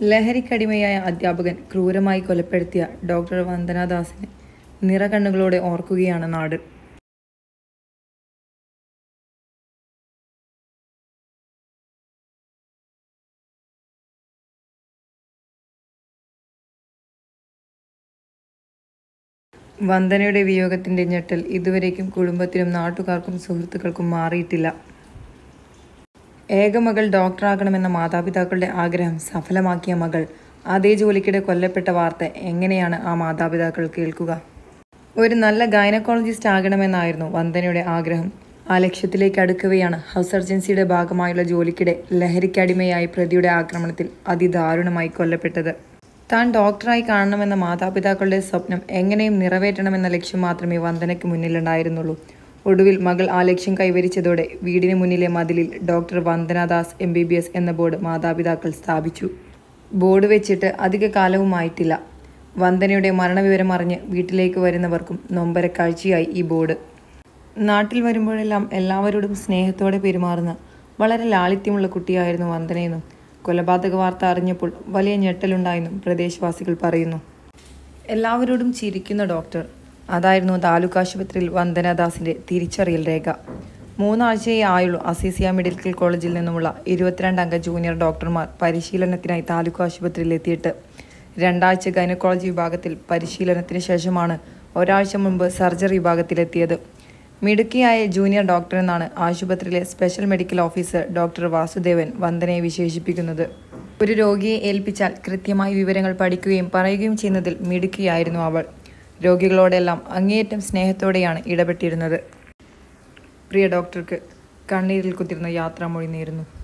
ലഹരിക്കടിമയായ അധ്യാപകൻ ക്രൂരമായി കൊലപ്പെടുത്തിയ ഡോക്ടർ വന്ദനാദാസിനെ നിറകണ്ണുകളോടെ ഓർക്കുകയാണ് നാട് വന്ദനയുടെ വിയോഗത്തിന്റെ ഞെട്ടൽ ഇതുവരേക്കും കുടുംബത്തിനും നാട്ടുകാർക്കും സുഹൃത്തുക്കൾക്കും മാറിയിട്ടില്ല ഏകമകൾ ഡോക്ടറാകണമെന്ന മാതാപിതാക്കളുടെ ആഗ്രഹം സഫലമാക്കിയ മകൾ അതേ ജോലിക്കിടെ കൊല്ലപ്പെട്ട വാർത്ത എങ്ങനെയാണ് ആ മാതാപിതാക്കൾ കേൾക്കുക ഒരു നല്ല ഗൈനക്കോളജിസ്റ്റ് ആകണമെന്നായിരുന്നു വന്ദനയുടെ ആഗ്രഹം ആ ലക്ഷ്യത്തിലേക്ക് അടുക്കവെയാണ് ഹൗസ് സർജൻസിയുടെ ഭാഗമായുള്ള ജോലിക്കിടെ ലഹരിക്കടിമയായി പ്രതിയുടെ ആക്രമണത്തിൽ അതിദാരുണമായി കൊല്ലപ്പെട്ടത് താൻ ഡോക്ടറായി കാണണമെന്ന മാതാപിതാക്കളുടെ സ്വപ്നം എങ്ങനെയും നിറവേറ്റണമെന്ന ലക്ഷ്യം മാത്രമേ വന്ദനയ്ക്ക് മുന്നിലുണ്ടായിരുന്നുള്ളൂ ഒടുവിൽ മകൾ ആ ലക്ഷ്യം കൈവരിച്ചതോടെ വീടിന് മുന്നിലെ മതിലിൽ doctor Vandana Das M B B S എന്ന ബോർഡ് മാതാപിതാക്കൾ സ്ഥാപിച്ചു ബോർഡ് വെച്ചിട്ട് അധിക കാലവുമായിട്ടില്ല വന്ദനയുടെ മരണവിവരം അറിഞ്ഞ് വീട്ടിലേക്ക് വരുന്നവർക്കും നൊമ്പര കാഴ്ചയായി ഈ ബോർഡ് നാട്ടിൽ വരുമ്പോഴെല്ലാം എല്ലാവരോടും സ്നേഹത്തോടെ പെരുമാറുന്ന വളരെ ലാളിത്യമുള്ള കുട്ടിയായിരുന്നു വന്ദനയെന്നും കൊലപാതക വാർത്ത അറിഞ്ഞപ്പോൾ വലിയ ഞെട്ടലുണ്ടായെന്നും പ്രദേശവാസികൾ പറയുന്നു എല്ലാവരോടും ചിരിക്കുന്ന ഡോക്ടർ അതായിരുന്നു താലൂക്ക് ആശുപത്രിയിൽ വന്ദനദാസിന്റെ തിരിച്ചറിയൽ രേഖ മൂന്നാഴ്ചയേ ആയുള്ളൂ അസീസിയ മെഡിക്കൽ കോളേജിൽ നിന്നുമുള്ള ഇരുപത്തിരണ്ട് അംഗ ജൂനിയർ ഡോക്ടർമാർ പരിശീലനത്തിനായി താലൂക്ക് ആശുപത്രിയിൽ എത്തിയിട്ട് രണ്ടാഴ്ച ഗൈനക്കോളജി വിഭാഗത്തിൽ പരിശീലനത്തിന് ശേഷമാണ് ഒരാഴ്ച മുമ്പ് സർജറി വിഭാഗത്തിലെത്തിയത് മിടുക്കിയായ ജൂനിയർ ഡോക്ടർ എന്നാണ് ആശുപത്രിയിലെ special medical officer doctor Vasudevan വന്ദനയെ വിശേഷിപ്പിക്കുന്നത് ഒരു രോഗിയെ ഏൽപ്പിച്ചാൽ കൃത്യമായി വിവരങ്ങൾ പഠിക്കുകയും പറയുകയും ചെയ്യുന്നതിൽ മിടുക്കിയായിരുന്നു അവൾ രോഗികളോടെല്ലാം അങ്ങേയറ്റം സ്നേഹത്തോടെയാണ് ഇടപെട്ടിരുന്നത് പ്രിയ ഡോക്ടർക്ക് കണ്ണീരിൽ കുത്തിരുന്ന യാത്രാമൊഴി നേരുന്നു